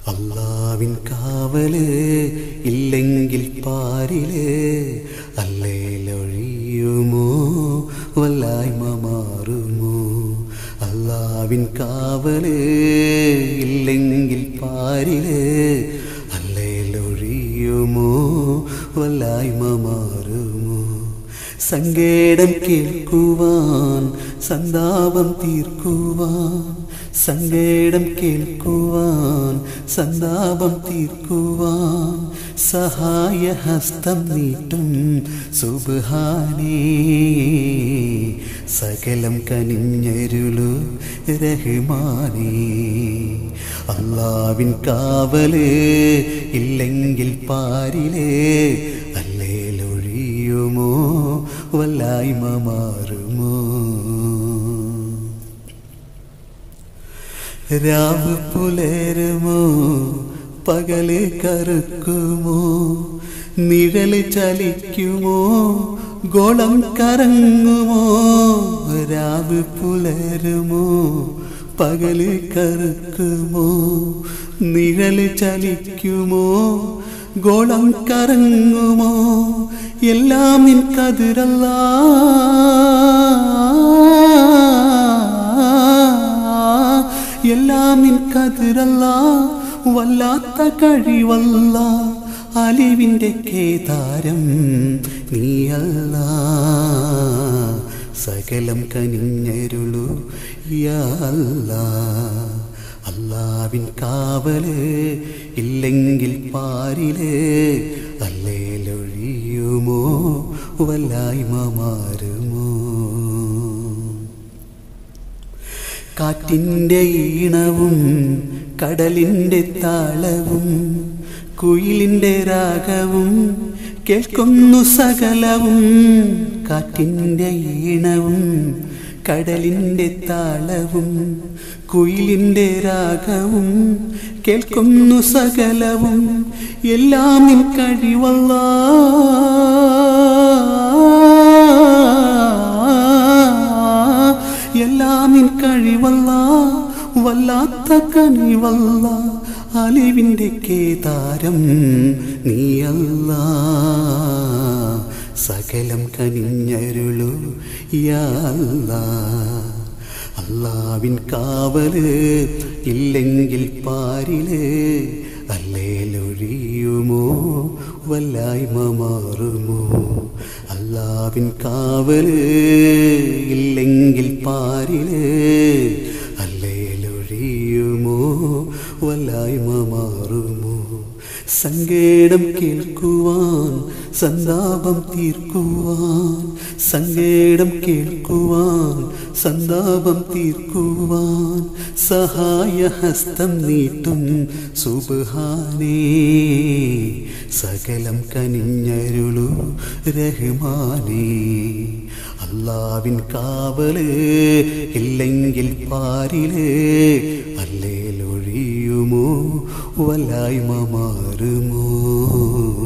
അല്ലാവിൻ കാവല് ഇല്ലെങ്കിൽ പാരില് അല്ലേലൊഴിയുമോ വല്ലായ്മ മാറുമോ അല്ലാവിൻ കാവല് ഇല്ലെങ്കിൽ പാരില് അല്ലേലൊഴിയുമോ വല്ലായ്മ മാറുമോ സങ്കേടം കേൾക്കുവാൻ സന്താപം തീർക്കുവാൻ സങ്കേടം കേൾക്കുവാൻ സന്താപം തീർക്കുവാൻ സഹായഹസ്തം നീട്ടും സുബാനേ സകലം കനിഞ്ഞരുളു രഹ്മാനേ അള്ളാവിൻ കാവല് ഇല്ലെങ്കിൽ പാരിലേ അല്ലേലൊഴിയുമോ വല്ലായ്മ മാറുമോ രാവ് പുലരുമോ പകല് കറുക്കുമോ നിഴല് ചലിക്കുമോ ഗോളം കറങ്ങുമോ രാവ് പുലരുമോ പകല് കറുക്കുമോ നിഴല് ചലിക്കുമോ ഗോളം കറങ്ങുമോ എല്ലാം നിൻ കതിരല്ല എല്ലാം നിൻ കതിരല്ല വല്ലാത്ത കഴിവല്ല അലിവിൻ്റെ കേദാരം നീയല്ല സകലം കനിഞ്ഞരുളു യല്ല അല്ലാവിൻ കാവല് ഇല്ലെങ്കിൽ പാരില് അല്ലേലൊഴിയുമോ വല്ലായ്മ മാറുമോ കാറ്റിൻ്റെ ഈണവും കടലിൻ്റെ താളവും കുയിലിൻ്റെ രാഗവും കേൾക്കുന്നു സകലവും കാറ്റിൻ്റെ ഈണവും കടലിൻ്റെ താളവും കുയിലിൻ്റെ രാഗവും കേൾക്കുന്നു സകലവും എല്ലാം നിൻ കഴിവല്ല എല്ലാം നിൻ കഴിവല്ല വല്ലാത്ത കനിവല്ല അലിവിൻ്റെ കേദാരം നീയല്ല സകലം കനിഞ്ഞരുളു യല്ല അല്ലാവിൻ കാവല് ഇല്ലെങ്കിൽ പാരില് അല്ലേലൊഴിയുമോ വല്ലായ്മ മാറുമോ അല്ലാവിൻ കാവല് ഇല്ലെങ്കിൽ പാരില് അല്ലേലൊഴിയുമോ വല്ലായ്മ മാറുമോ സങ്കേടം കേൾക്കുവാൻ സന്താപം തീർക്കുവാൻ സങ്കേടം കേൾക്കുവാൻ സന്താപം തീർക്കുവാൻ സഹായഹസ്തം നീട്ടും സുബാനേ സകലം കനിഞ്ഞരുളു രഹ്മാനേ അല്ലാവിൻ കാവല് ഇല്ലെങ്കിൽ പാരില് അല്ലേലൊഴിയുമോ വല്ലായ്മ മാറുമോ